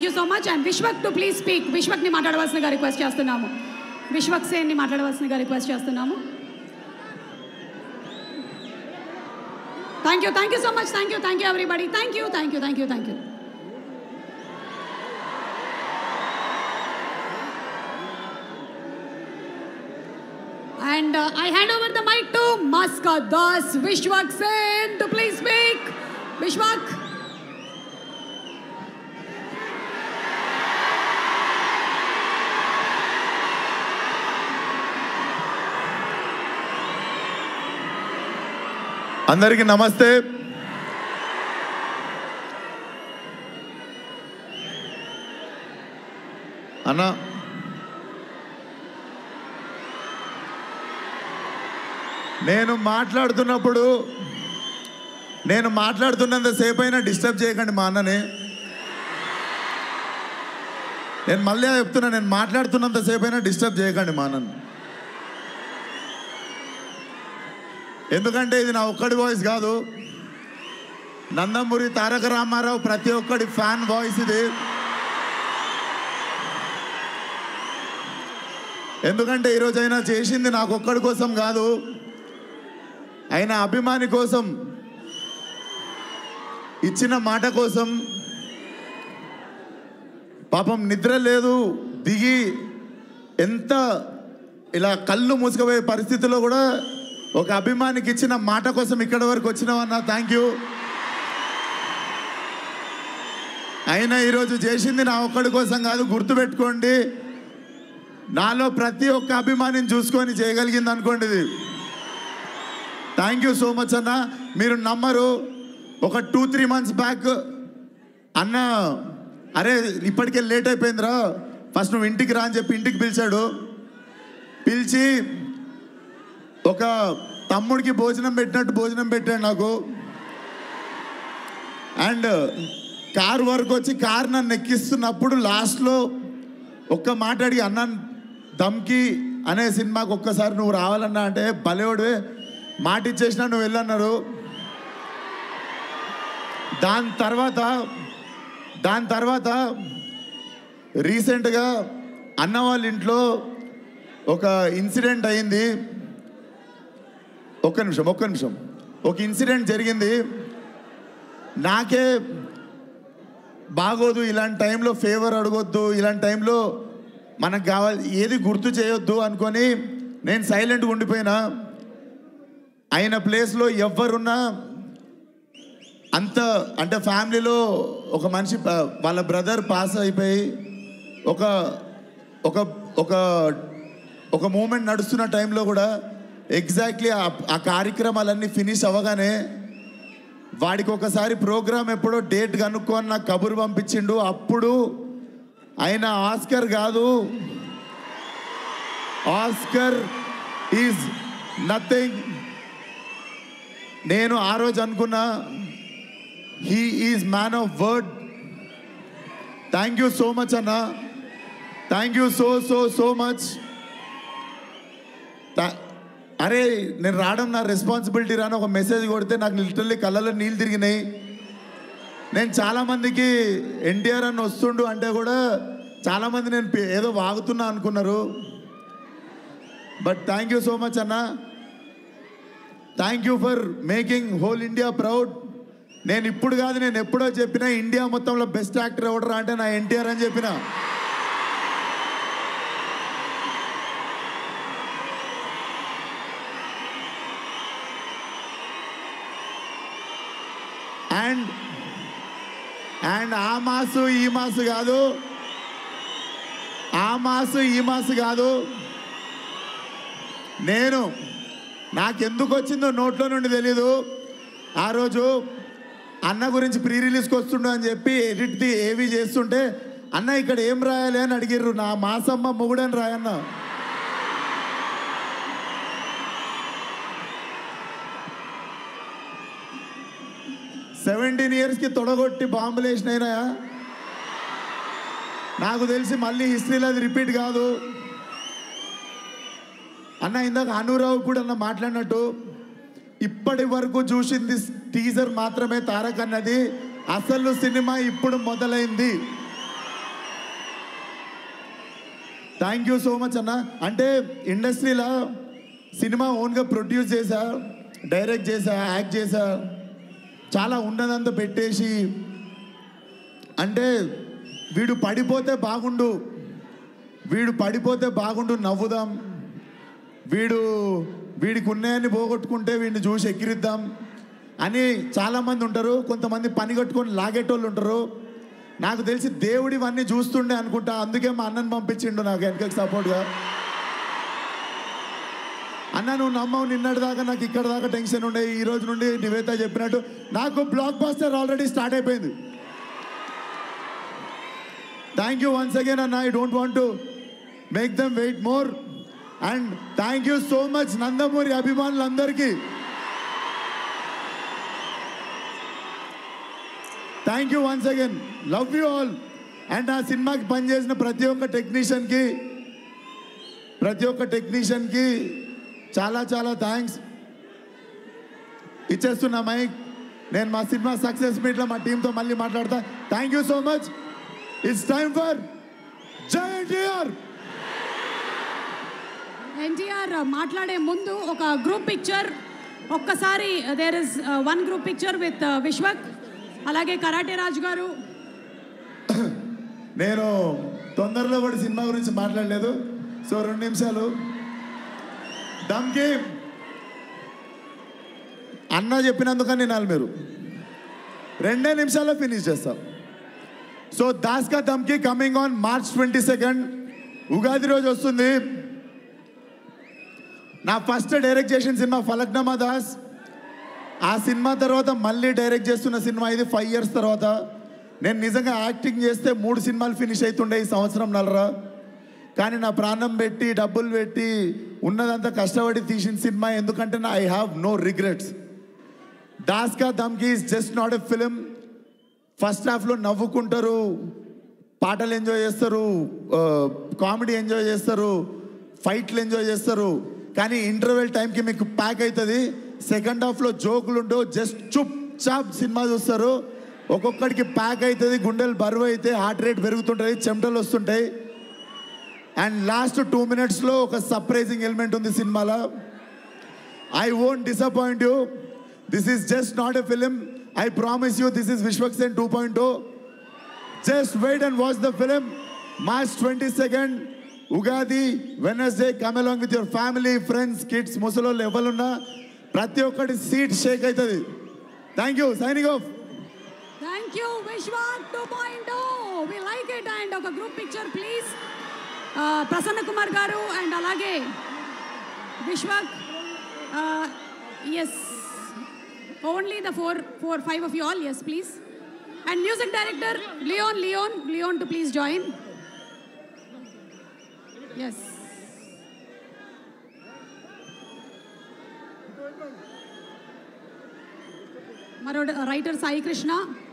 You so much and Vishwak to please speak విశ్వక్ని మాట్లాడవలసిందిగా request చేస్తున్నాము విశ్వక్ సేన్ని మాట్లాడవలసిందిగా రిక్వెస్ట్ చేస్తున్నాము thank you thank you so much thank you thank you everybody thank you thank you thank you thank you And uh, I hand over the mic to Maska Das Vishwak Sen to please speak. Vishwak. అందరికీ నమస్తే అన్న నేను మాట్లాడుతున్నప్పుడు నేను మాట్లాడుతున్నంత సేపు అయినా disturb చేయకండి మా అన్నని నేను మళ్ళీ చెప్తున్నా నేను మాట్లాడుతున్నంత సేపు అయినా డిస్టర్బ్ చేయకండి మా అన్నని ఎందుకంటే ఇది నా ఒక్కడి వాయిస్ కాదు నందమూరి తారక రామారావు ప్రతి ఒక్కడి ఫ్యాన్ వాయిస్ ఇది ఎందుకంటే ఈరోజు అయినా చేసింది నాకు ఒక్కడి కోసం కాదు ఆయన అభిమాని కోసం ఇచ్చిన మాట కోసం పాపం నిద్ర లేదు దిగి ఎంత ఇలా కళ్ళు మూసుకుపోయే పరిస్థితిలో కూడా ఒక అభిమానికి ఇచ్చిన మాట కోసం ఇక్కడ వరకు వచ్చినావన్న థ్యాంక్ యూ అయినా ఈరోజు చేసింది నా ఒక్కడి కోసం కాదు గుర్తుపెట్టుకోండి నాలో ప్రతి ఒక్క అభిమానిని చూసుకొని చేయగలిగింది అనుకోండి ఇది థ్యాంక్ యూ సో మచ్ అన్న మీరు నమ్మరు ఒక టూ త్రీ మంత్స్ బ్యాక్ అన్న అరే ఇప్పటికే లేట్ అయిపోయిందిరా ఫస్ట్ నువ్వు ఇంటికి రా అని చెప్పి ఇంటికి పిలిచాడు పిలిచి ఒక తమ్ముడికి భోజనం పెట్టినట్టు భోజనం పెట్టాడు నాకు అండ్ కార్ వరకు వచ్చి కార్ నన్ను ఎక్కిస్తున్నప్పుడు లాస్ట్లో ఒక్క మాట అడిగి అన్న దమ్కి అనే సినిమాకి ఒక్కసారి నువ్వు రావాలన్నా అంటే భలేవాడివే మాట ఇచ్చేసినా నువ్వు వెళ్ళన్నారు దాని తర్వాత దాని తర్వాత రీసెంట్గా అన్న వాళ్ళ ఇంట్లో ఒక ఇన్సిడెంట్ అయింది ఒక్క నిమిషం ఒక్క నిమిషం ఒక ఇన్సిడెంట్ జరిగింది నాకే బాగోదు ఇలాంటి టైంలో ఫేవర్ అడగొద్దు ఇలాంటి టైంలో మనకు కావాలి ఏది గుర్తు చేయొద్దు అనుకొని నేను సైలెంట్గా ఉండిపోయినా ఆయన ప్లేస్లో ఎవరున్నా అంత అంటే ఫ్యామిలీలో ఒక మనిషి ప- వాళ్ళ బ్రదర్ పాస్ అయిపోయి ఒక ఒక ఒక ఒక మూమెంట్ నడుస్తున్న టైంలో కూడా ఎగ్జాక్ట్లీ ఆ కార్యక్రమాలన్నీ ఫినిష్ అవ్వగానే వాడికి ఒకసారి ప్రోగ్రామ్ ఎప్పుడో డేట్ కనుక్కొని నాకు కబురు పంపించిండు అప్పుడు ఆయన ఆస్కర్ కాదు ఆస్కర్ ఈజ్ నథింగ్ నేను ఆ రోజు అనుకున్నా he is man of word thank you so much అన్న thank you so so so much అరే నేను రావడం నా రెస్పాన్సిబిలిటీ రాని ఒక మెసేజ్ కొడితే నాకు లిటరల్లీ కళ్ళలో నీళ్ళు తిరిగినాయి నేను చాలామందికి ఎన్టీఆర్ అని వస్తుండు అంటే కూడా చాలామంది నేను పే- ఏదో వాగుతున్నా అనుకున్నారు but thank you so much అన్న thank you for making whole India proud నేను ఇప్పుడు కాదు నేను ఎప్పుడో చెప్పిన ఇండియా మొత్తంలో బెస్ట్ యాక్టర్ ఎవడరా అంటే నా ఎన్టీఆర్ అని చెప్పిన అండ్ అండ్ ఆ మాసు ఈ మాసు కాదు ఆ మాసు ఈ మాసు కాదు నేను నాకెందుకు వచ్చిందో నోట్లో నుండి తెలీదు ఆ రోజు అన్న గురించి ప్రీ రిలీజ్కి వస్తుండు అని చెప్పి ఎడిట్ది ఏవి చేస్తుంటే అన్న ఇక్కడ ఏం రాయాలి అని అడిగిర్రు నా మాసమ్మ మొగుడని రాయన్న సెవెంటీన్ ఇయర్స్కి తొడగొట్టి బాంబులు వేసినాయినా నాకు తెలిసి మళ్ళీ హిస్టరీలో అది రిపీట్ కాదు అన్న ఇందాక అనురావు కూడా అన్న మాట్లాడినట్టు ఇప్పటి వరకు చూసింది టీజర్ మాత్రమే తారక్ అన్నది అసలు సినిమా ఇప్పుడు మొదలైంది థ్యాంక్ యూ సో మచ్ అన్న అంటే ఇండస్ట్రీలో సినిమా ఓన్గా ప్రొడ్యూస్ చేశా డైరెక్ట్ చేశా యాక్ట్ చేశా చాలా ఉన్నదంతా పెట్టేసి అంటే వీడు పడిపోతే బాగుండు వీడు పడిపోతే బాగుండు నవ్వుదాం వీడు వీడికి ఉన్నాయని పోగొట్టుకుంటే వీడిని చూసి ఎక్కిరిద్దాం అని చాలామంది ఉంటారు కొంతమంది పని కట్టుకొని లాగేటోళ్ళు ఉంటారు నాకు తెలిసి దేవుడు ఇవన్నీ చూస్తుండే అనుకుంటా అందుకే మా అన్నని పంపించిండు నాకు వెనకకి సపోర్ట్గా అన్న నువ్వు నమ్మవు నిన్నటి దాకా నాకు ఇక్కడ దాకా టెన్షన్ ఉండే ఈ రోజు నుండి నివేత చెప్పినట్టు నాకు బ్లాక్ బాస్టర్ ఆల్రెడీ స్టార్ట్ అయిపోయింది థ్యాంక్ యూ వన్స్ అగైన్ అన్న I don't want to make them wait more and thank you so much Nandamuri అభిమానులందరికీ thank you once again love you all and ఆ సినిమాకి పనిచేసిన ప్రతి ఒక్క టెక్నీషియన్కి ప్రతి ఒక్క టెక్నీషియన్కి చాలా చాలా థ్యాంక్స్ ఇచ్చేస్తున్నా మైక్ నేను మా సినిమా సక్సెస్ మీట్లో మా టీంతో మళ్ళీ మాట్లాడతా thank you so much it's time for జై ఎన్టీఆర్ ఎన్టీఆర్ మాట్లాడే ముందు ఒక గ్రూప్ పిక్చర్ ఒక్కసారి there is one group picture with Vishwak అలాగే కరాటే రాజు గారు నేను తొందరలో కూడా సినిమా గురించి మాట్లాడలేదు సో రెండు నిమిషాలు దమ్కి అన్న చెప్పినందుకని వినాలి మీరు రెండే నిమిషాల్లో ఫినిష్ చేస్తాం so Das Ka Dhamki coming on March twenty second Ugadi రోజు వస్తుంది నా ఫస్ట్ డైరెక్ట్ చేసిన సినిమా ఫలక్నామా దాస్ ఆ సినిమా తర్వాత మళ్ళీ డైరెక్ట్ చేస్తున్న సినిమా ఇది ఫైవ్ ఇయర్స్ తర్వాత నేను నిజంగా యాక్టింగ్ చేస్తే మూడు సినిమాలు ఫినిష్ అవుతుండే ఈ సంవత్సరం నలరా కానీ నా ప్రాణం పెట్టి డబ్బులు పెట్టి ఉన్నదంతా కష్టపడి తీసిన సినిమా ఎందుకంటే నా I have no regrets Das Ka Dhamki is just not a film first హాఫ్లో నవ్వుకుంటారు పాటలు ఎంజాయ్ చేస్తారు కామెడీ ఎంజాయ్ చేస్తారు ఫైట్లు ఎంజాయ్ చేస్తారు కానీ ఇంటర్వెల్ టైంకి మీకు ప్యాక్ అవుతుంది సెకండ్ హాఫ్లో జోకులు ఉండవు జస్ట్ చుప్ చాప్ సినిమా చూస్తారు ఒక్కొక్కడికి ప్యాక్ అవుతుంది గుండెలు బరువు అయితే హార్ట్ రేట్ పెరుగుతుంటుంది చెమటలు వస్తుంటాయి అండ్ లాస్ట్ టూ మినిట్స్లో ఒక సర్ప్రైజింగ్ ఎలిమెంట్ ఉంది సినిమాలో I won't disappoint you this is just not a film I promise you this is Vishwaksen two point just wait and watch the film March twenty second Ugadi Wednesday come along with your family friends kids ముసలోళ్ళు ఎవరున్నా ప్రతి ఒక్కటి seat shake అవుతుంది thank you signing off thank you Vishwak two point we like it and ఒక group picture please Prasanna Kumar garu and అలాగే Vishwak yes only the four four five of you all yes please and music director Leon Leon Leon to please join yes మరో writer Sai Krishna